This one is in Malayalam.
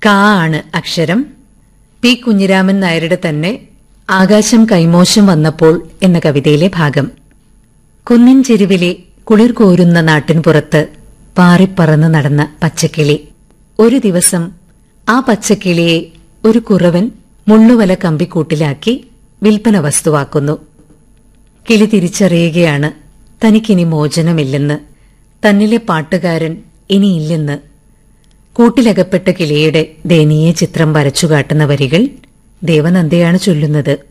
കാ ആണ് അക്ഷരം പി കുഞ്ഞിരാമൻ നായരുടെ തന്നെ ആകാശം കൈമോശം വന്നപ്പോൾ എന്ന കവിതയിലെ ഭാഗം കുന്നിൻ ചെരുവിലെ കുളിർ കോരുന്ന നാട്ടിൻപുറത്ത് പാറിപ്പറന്ന് നടന്ന പച്ചക്കിളി ഒരു ദിവസം ആ പച്ചക്കിളിയെ ഒരു കുറവൻ മുള്ളുവല കമ്പിക്കൂട്ടിലാക്കി വിൽപ്പന വസ്തുവാക്കുന്നു കിളി തിരിച്ചറിയുകയാണ് തനിക്കിനി മോചനമില്ലെന്ന് തന്നിലെ പാട്ടുകാരൻ ഇനിയില്ലെന്ന് കൂട്ടിലകപ്പെട്ട കിളിയുടെ ദയനീയ ചിത്രം വരച്ചുകാട്ടുന്ന വരികൾ ദേവനന്ദയാണ് ചൊല്ലുന്നത്